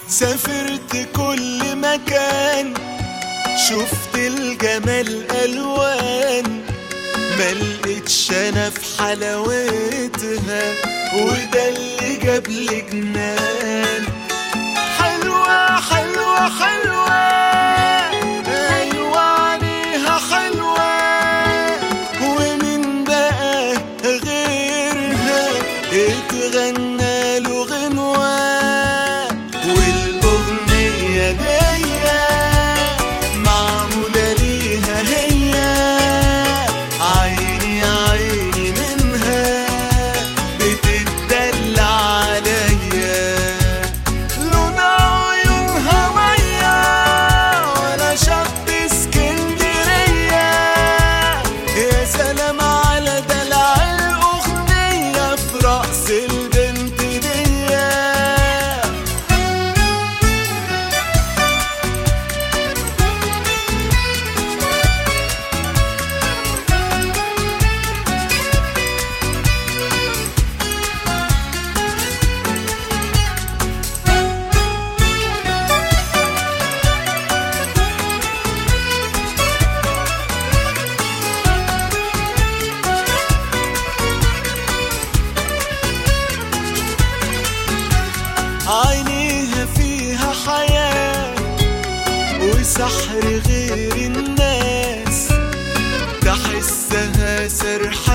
سافرت كل مكان شفت الجمال الوان ملقتش انا في حلاوتها وده اللي جاب لي جنان حلوة حلوة حلوة أيوة عليها حلوة ومن بقى غيرها اتغنى له غنوة والأغنية دي معمولة ليها هي عيني عيني منها بتدلع عليا لون عيونها مية وانا شاب اسكندرية يا سلام على دلع الأغنية في رأس البنت دي عينيها فيها حياة وسحر غير الناس تحسها سرحان